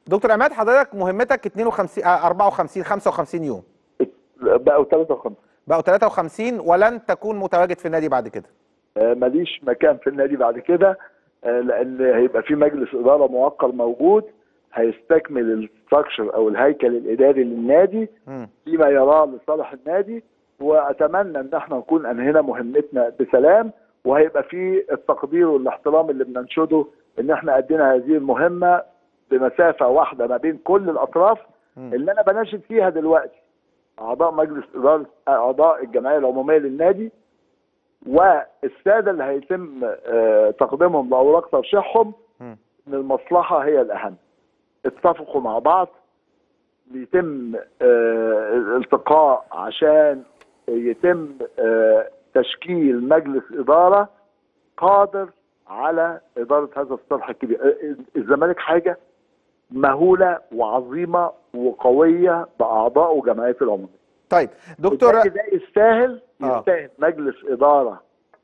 دكتور عماد حضرتك مهمتك 52 آه، 54 55 يوم بقوا 53 بقوا 53 ولن تكون متواجد في النادي بعد كده آه، ماليش مكان في النادي بعد كده آه، لان هيبقى في مجلس اداره موقر موجود هيستكمل الستراكشر او الهيكل الاداري للنادي مم. فيما يراه لصالح النادي واتمنى ان احنا نكون انهينا مهمتنا بسلام وهيبقى في التقدير والاحترام اللي بننشده ان احنا ادينا هذه المهمه بمسافه واحده ما بين كل الاطراف مم. اللي انا بناشد فيها دلوقتي اعضاء مجلس اداره اعضاء الجمعيه العموميه للنادي والساده اللي هيتم آه، تقديمهم لاوراق ترشيحهم مم. ان المصلحه هي الاهم اتفقوا مع بعض يتم آه، الالتقاء عشان يتم آه، تشكيل مجلس اداره قادر على اداره هذا الصرح الكبير آه، الزمالك حاجه مهوله وعظيمه وقويه باعضاء وجمعيته العموميه طيب دكتور النادي ده يستاهل آه. يستاهل مجلس اداره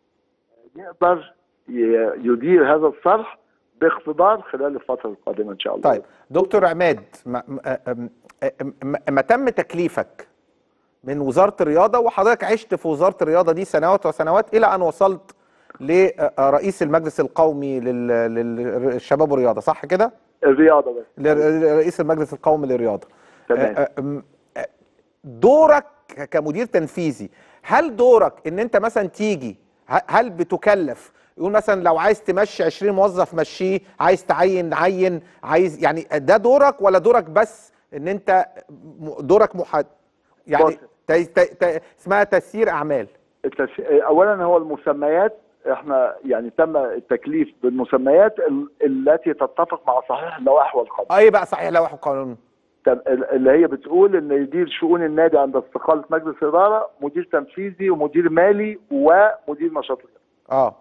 يقدر ي- يدير هذا الصرح باقتدار خلال الفتره القادمه ان شاء الله طيب دكتور عماد ما, ما, ما, ما تم تكليفك من وزاره الرياضه وحضرتك عشت في وزاره الرياضه دي سنوات وسنوات الى ان وصلت لرئيس المجلس القومي لل- للشباب والرياضه صح كده؟ الرياضه بس لرئيس المجلس القومي للرياضه تمام. آه، آه، م- آه، دورك ك- كمدير تنفيذي هل دورك ان انت مثلا تيجي ه- هل بتكلف يقول مثلا لو عايز تمشي 20 موظف مشيه عايز تعين عين عايز يعني ده دورك ولا دورك بس ان انت م- دورك محد يعني بص. ت- ت- ت- اسمها تسيير اعمال التش... اولا هو المسميات احنا يعني تم التكليف بالمسميات ال- التي تتفق مع صحيح اللوائح والقانون ايه بقى صحيح لوائح القانون تم- ال- اللي هي بتقول ان يدير شؤون النادي عند استقاله مجلس اداره مدير تنفيذي ومدير مالي ومدير نشاط رياضي. اه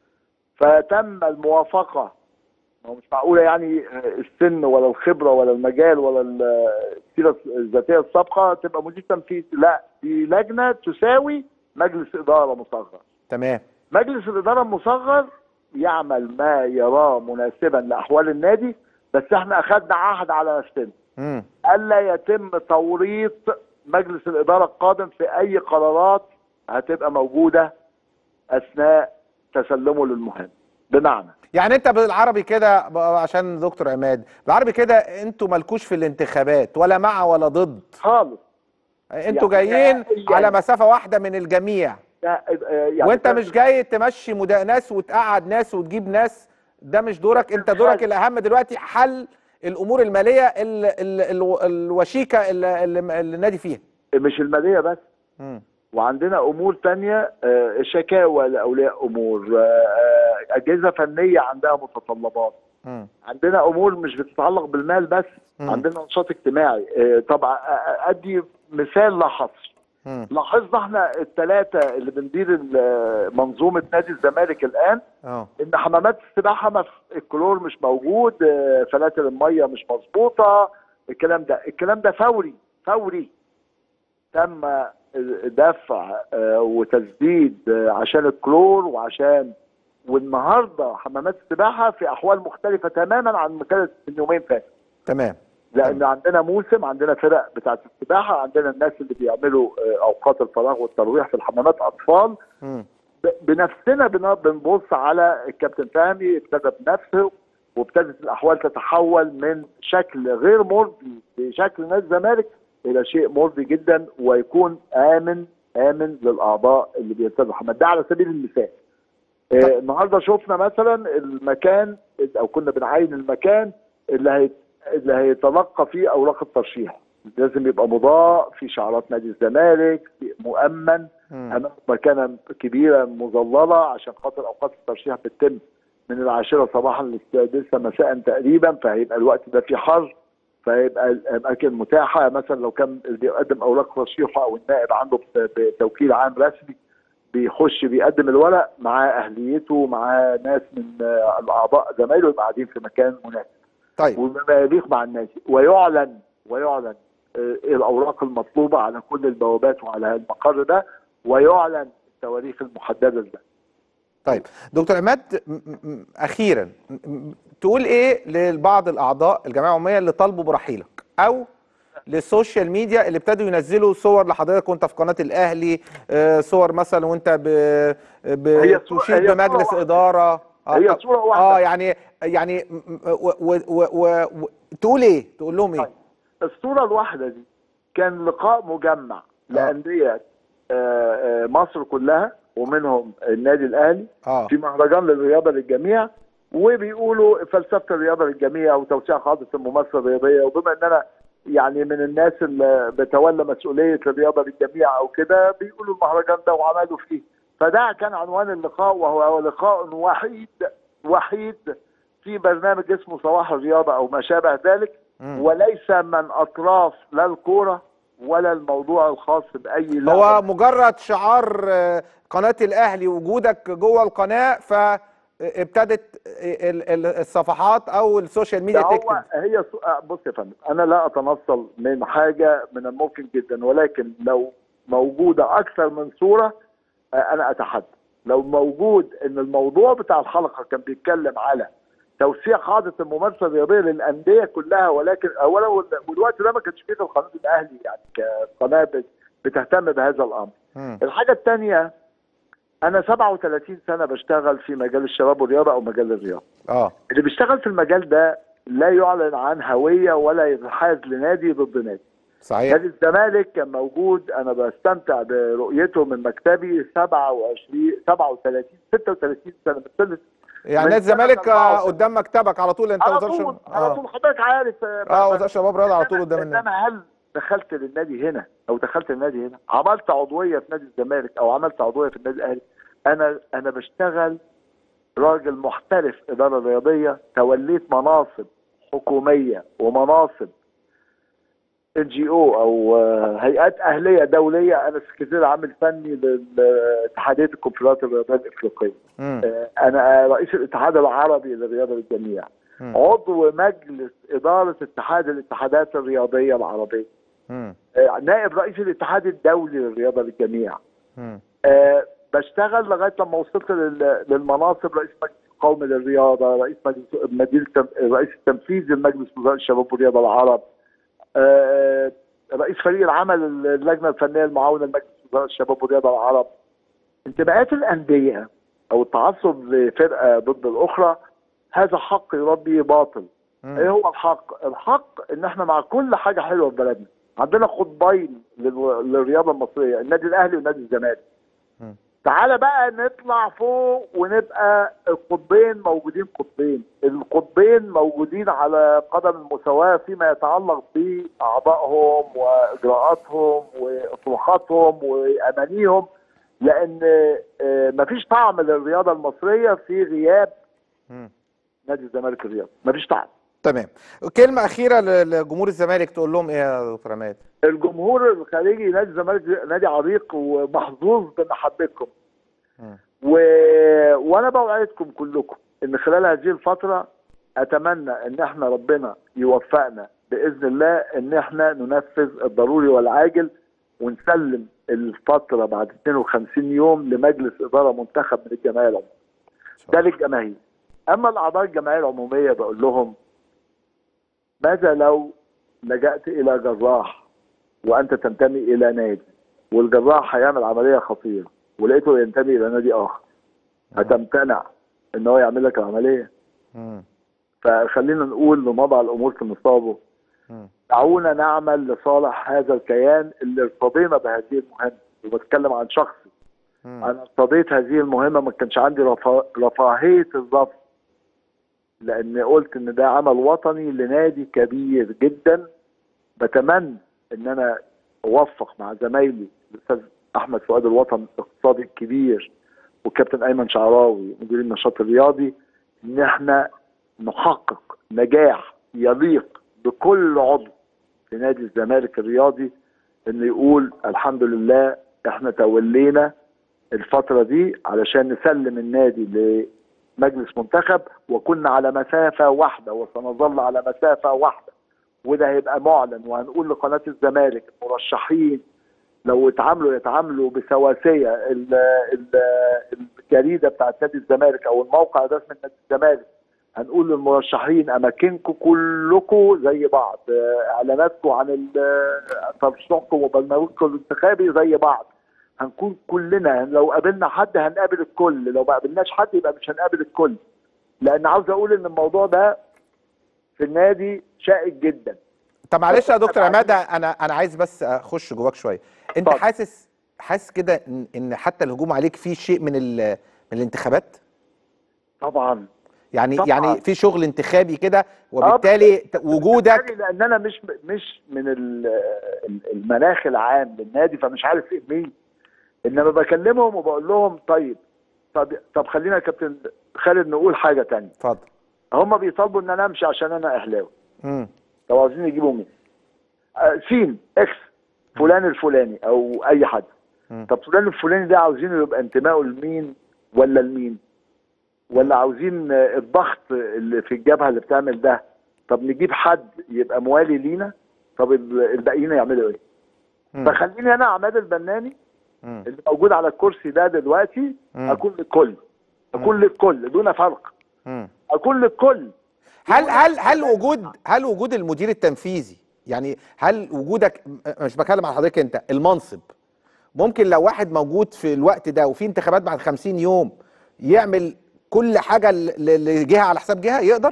فتم الموافقه ما هو مش معقوله يعني السن ولا الخبره ولا المجال ولا ال- السيره الذاتيه السابقه تبقى مدير تنفيذي لا دي لجنه تساوي مجلس اداره مصغر تمام مجلس الاداره المصغر يعمل ما يراه مناسبا لاحوال النادي بس احنا اخذنا عهد على نفسنا امم الا يتم توريط مجلس الاداره القادم في اي قرارات هتبقى موجوده اثناء تسلمه للمهام بمعنى يعني انت بالعربي كده ب- عشان دكتور عماد بالعربي كده انتوا مالكوش في الانتخابات ولا مع ولا ضد خالص انتوا يعني- جايين يعني- على مسافة واحدة من الجميع يعني وانت مش جاي تمشي مدا ناس وتقعد ناس وتجيب ناس ده مش دورك انت دورك الاهم دلوقتي حل الامور المالية ال ال ال الوشيكة اللي, اللي اللي النادي فيها مش الماليه بس مم. وعندنا امور تانية آه، شكاوى لاولياء امور آه، آه، اجهزه فنيه عندها متطلبات مم. عندنا امور مش بتتعلق بالمال بس مم. عندنا نشاط اجتماعي آه، طبعا آه، آه، ادي مثال لا حصر مم. لاحظنا احنا الثلاثه اللي بندير ال- منظومه نادي الزمالك الان اه ان حمامات السباحه ما في- الكلور مش موجود آه، فلاتر الميه مش مظبوطه الكلام ده الكلام ده فوري فوري تم دفع آه، وتسديد آه، عشان الكلور وعشان والنهارده حمامات السباحه في احوال مختلفه تماما عن ما كانت من يومين فاتوا تمام لان عندنا موسم عندنا فرق بتاعت السباحه عندنا الناس اللي بيعملوا آه، اوقات الفراغ والترويح في الحمامات اطفال مم. ب- بنفسنا بن- بنبص على الكابتن فهمي ابتدى بنفسه وابتدت الاحوال تتحول من شكل غير مرضي لشكل نادي الزمالك الى شيء مرضي جدا ويكون امن امن للاعضاء اللي بيرتدوا حمام ده على سبيل المثال آه، النهارده شفنا مثلا المكان او كنا بنعين المكان اللي هي اللي هيتلقى فيه اوراق الترشيح لازم يبقى مضاء في شعارات نادي الزمالك في مؤمن مم. امام مكانه كبيره مظلله عشان خاطر اوقات الترشيح بتتم من العاشره صباحا للسادسه مساء تقريبا فهيبقى الوقت ده فيه حر فيبقى الاماكن متاحه مثلا لو كان اللي بيقدم اوراق ترشيحه او النائب عنده بت- بتوكيل عام رسمي بيخش بيقدم الورق معاه اهليته معاه ناس من آه، الاعضاء زمايله يبقى قاعدين في مكان مناسب طيب وبما يليق مع الناس ويعلن ويعلن آه، الاوراق المطلوبه على كل البوابات وعلى المقر ده ويعلن التواريخ المحدده لده طيب دكتور عماد م- م- اخيرا م- م- تقول ايه لبعض الاعضاء الجمعيه العموميه اللي طالبوا برحيلك او للسوشيال ميديا اللي ابتدوا ينزلوا صور لحضرتك وانت في قناه الاهلي آه، صور مثلا وانت ب... ب... هي صورة- تشيد هي صورة بمجلس واحدة. اداره آه، هي طب- صورة واحدة. اه يعني يعني م- م- و... و... و... و... و... تقول ايه تقول لهم ايه طيب. الصورة الواحدة دي كان لقاء مجمع لأندية آه، آه، مصر كلها ومنهم النادي الأهلي اه في مهرجان للرياضة للجميع وبيقولوا فلسفة الرياضة للجميع وتوسيع قاعدة الممارسة الرياضية وبما إن أنا يعني من الناس اللي بتولى مسؤولية الرياضة للجميع أو كده بيقولوا المهرجان ده وعملوا فيه فده كان عنوان اللقاء وهو لقاء وحيد وحيد في برنامج اسمه صباح الرياضة أو ما شابه ذلك مم. وليس من أطراف لا الكورة ولا الموضوع الخاص بأي لعبة هو مجرد شعار آه، قناة الأهلي وجودك جوه القناة فابتدت ال- ال- الصفحات أو السوشيال ميديا ده هو تكتب هي سو- آه، بص يا فندم انا لا اتنصل من حاجه من الممكن جدا ولكن لو موجوده اكثر من صوره آه، انا اتحدى لو موجود ان الموضوع بتاع الحلقه كان بيتكلم على توسيع قاعده الممارسه الرياضيه للانديه كلها ولكن اولا وال- والوقت ده ما كانش فيه غير قناه الاهلي يعني كقناه بت- بتهتم بهذا الامر. مم. الحاجه الثانيه انا 37 سنه بشتغل في مجال الشباب والرياضه او مجال الرياضه. اه اللي بيشتغل في المجال ده لا يعلن عن هويه ولا ينحاز لنادي ضد نادي. صحيح نادي الزمالك كان موجود انا بستمتع برؤيته من مكتبي 27 37 36 سنه من سنه يعني من نادي الزمالك سنة آه، 74. قدام مكتبك على طول انت على وزاره طول شباب على طول اه حضرتك عارف اه وزاره شباب رياضه على طول إنما- قدام النادي انما هل دخلت للنادي هنا او دخلت النادي هنا عملت عضويه في نادي الزمالك او عملت عضويه في النادي الاهلي انا انا بشتغل راجل محترف اداره رياضيه توليت مناصب حكوميه ومناصب ان جي او او آه، هيئات اهليه دوليه انا سكرتير عام فني لاتحاديه الكونفدراليات الرياضيه الافريقيه مم. آه، انا رئيس الاتحاد العربي للرياضه للجميع مم. عضو مجلس اداره اتحاد الاتحادات الرياضيه العربيه مم. آه، نائب رئيس الاتحاد الدولي للرياضه للجميع مم. آه، بشتغل لغايه لما وصلت لل- للمناصب رئيس مجلس القومي للرياضه رئيس مجلس مدير تم- رئيس التنفيذي لمجلس وزراء الشباب والرياضه العرب آه، رئيس فريق العمل اللجنه الفنيه المعاونه لمجلس وزراء الشباب والرياضه العرب انتماءات الانديه او التعصب لفرقه ضد الاخرى هذا حق يربي باطل مم. ايه هو الحق؟ الحق ان احنا مع كل حاجه حلوه في بلدنا عندنا قطبين لل- للرياضه المصريه النادي الاهلي والنادي الزمالك مم. تعالى بقى نطلع فوق ونبقى القطبين موجودين قطبين القطبين موجودين على قدم المساواة فيما يتعلق بأعضائهم وإجراءاتهم وطموحاتهم وأمانيهم لأن آه، مفيش طعم للرياضة المصرية في غياب مم. نادي الزمالك الرياضي مفيش طعم تمام كلمه اخيره ل- لجمهور الزمالك تقول لهم ايه يا دكتور عماد الجمهور الخارجي نادي الزمالك نادي عريق ومحظوظ بمحبتكم مم. و... وانا بوعدكم كلكم ان خلال هذه الفتره اتمنى ان احنا ربنا يوفقنا باذن الله ان احنا ننفذ الضروري والعاجل ونسلم الفتره بعد 52 يوم لمجلس اداره منتخب من الجمعيه العموميه ده للجماهير اما الاعضاء الجمعيه العموميه بقول لهم ماذا لو لجأت الى جراح وانت تنتمي الى نادي والجراح هيعمل عمليه خطيره ولقيته ينتمي الى نادي اخر هتمتنع ان هو يعمل لك العمليه مم. فخلينا نقول لمضى الامور في نصابه مم. دعونا نعمل لصالح هذا الكيان اللي ارتضينا بهذه المهمه وبتكلم عن شخصي مم. انا ارتضيت هذه المهمه ما كانش عندي رفا... رفاهيه الرفض لان قلت ان ده عمل وطني لنادي كبير جدا بتمنى ان انا اوفق مع زمايلي الاستاذ احمد فؤاد الوطن الاقتصادي الكبير والكابتن ايمن شعراوي مدير النشاط الرياضي ان احنا نحقق نجاح يليق بكل عضو في نادي الزمالك الرياضي انه يقول الحمد لله احنا تولينا الفتره دي علشان نسلم النادي لمجلس منتخب وكنا على مسافه واحده وسنظل على مسافه واحده وده هيبقى معلن وهنقول لقناه الزمالك المرشحين لو اتعاملوا يتعاملوا بسواسيه ال ال ال الجريده بتاعت نادي الزمالك او الموقع الرسمي لنادي الزمالك هنقول للمرشحين اماكنكم كلكم زي بعض آه، اعلاناتكم عن ال- آه، ترشحكم وبرنامجكم الانتخابي زي بعض هنكون كلنا لو قابلنا حد هنقابل الكل لو ما قابلناش حد يبقى مش هنقابل الكل لان عاوز اقول ان الموضوع ده في النادي شائك جدا طب معلش يا دكتور عماد انا انا عايز بس اخش جواك شويه انت اتفضل. حاسس حاسس كده ان ان حتى الهجوم عليك فيه شيء من ال- من الانتخابات طبعا يعني طبعاً. يعني في شغل انتخابي كده وبالتالي ت- وجودك بالتالي لان انا مش مش من ال- ال- المناخ العام للنادي فمش عارف ايه مين انما بكلمهم وبقول لهم طيب طب طب خلينا يا كابتن خالد نقول حاجه تانية اتفضل هم بيطالبوا ان انا امشي عشان انا اهلاوي امم طب عاوزين يجيبوا مين؟ آه، سين اكس فلان الفلاني او اي حد مم. طب فلان الفلاني ده عاوزينه يبقى انتمائه لمين ولا لمين؟ ولا عاوزين آه، الضغط اللي في الجبهه اللي بتعمل ده طب نجيب حد يبقى موالي لينا طب ال- الباقيين يعملوا ايه؟ مم. فخليني انا عماد البناني مم. اللي موجود على الكرسي ده دلوقتي مم. اكون للكل اكون للكل دون فرق مم. اكون للكل هل هل هل وجود هل وجود المدير التنفيذي يعني هل وجودك م- مش بكلم على حضرتك انت المنصب ممكن لو واحد موجود في الوقت ده وفي انتخابات بعد 50 يوم يعمل كل حاجه ل- ل- لجهه على حساب جهه يقدر؟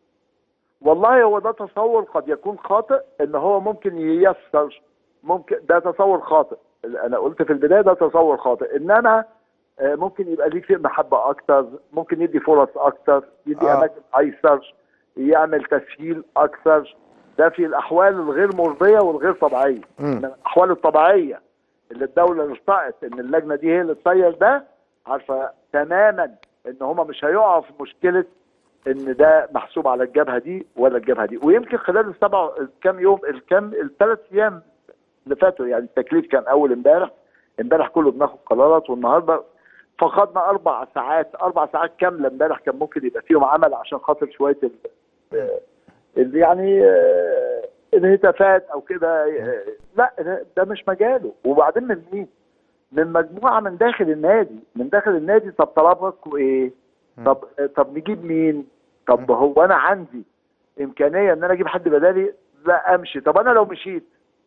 والله هو ده تصور قد يكون خاطئ ان هو ممكن ييسر ممكن ده تصور خاطئ انا قلت في البدايه ده تصور خاطئ انما آه، ممكن يبقى ليه فيه محبه اكتر ممكن يدي فرص اكتر يدي آه. اماكن ايسر يعمل تسهيل اكثر ده في الاحوال الغير مرضيه والغير طبيعيه مم. إنما الاحوال الطبيعيه اللي الدوله ارتأت ان اللجنه دي هي اللي تسير ده عارفه تماما ان هم مش هيقعوا في مشكله ان ده محسوب على الجبهه دي ولا الجبهه دي ويمكن خلال السبع الكام يوم الكام الثلاث ايام اللي فاتوا يعني التكليف كان اول امبارح امبارح كله بناخد قرارات والنهارده فقدنا اربع ساعات اربع ساعات كامله امبارح كان ممكن يبقى فيهم عمل عشان خاطر شويه ال آه، اللي يعني آه، الهتافات او كده آه، لا ده- ده مش مجاله وبعدين من مين؟ من مجموعه من داخل النادي من داخل النادي طب طلبك ايه؟ طب طب نجيب مين؟ طب هو انا عندي امكانيه ان انا اجيب حد بدالي؟ لا امشي طب انا لو مشيت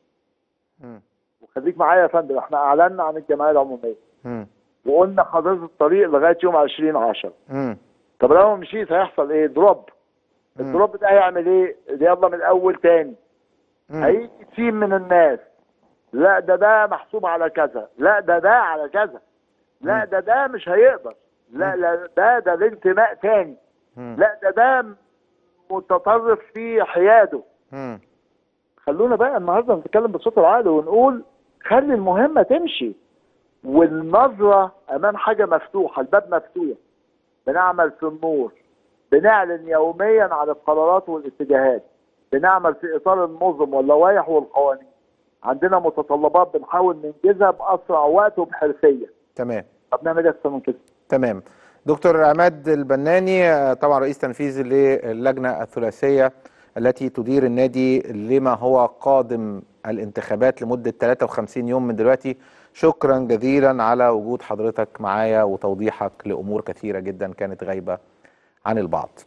مم. وخليك معايا يا فندم احنا اعلنا عن الجمعيه العموميه مم. وقلنا حضرتك الطريق لغايه يوم 20 10 مم. طب لو مشيت هيحصل ايه؟ دروب الدروب ده هيعمل ايه؟ يلا من الاول تاني مم. هيجي تيم من الناس لا ده ده محسوب على كذا لا ده ده على كذا لا ده ده مش هيقدر لا لا ده ده الانتماء تاني مم. لا ده ده متطرف في حياده مم. خلونا بقى النهارده نتكلم بصوت العقل ونقول خلي المهمه تمشي والنظره امام حاجه مفتوحه الباب مفتوح بنعمل في النور بنعلن يوميا عن القرارات والاتجاهات بنعمل في اطار النظم واللوائح والقوانين عندنا متطلبات بنحاول ننجزها باسرع وقت وبحرفيه تمام طب نعمل ايه اكتر من كده تمام دكتور عماد البناني آه، طبعا رئيس تنفيذي للجنة الثلاثية التي تدير النادي لما هو قادم الانتخابات لمدة 53 يوم من دلوقتي شكرا جزيلا على وجود حضرتك معايا وتوضيحك لأمور كثيرة جدا كانت غايبة عن البعض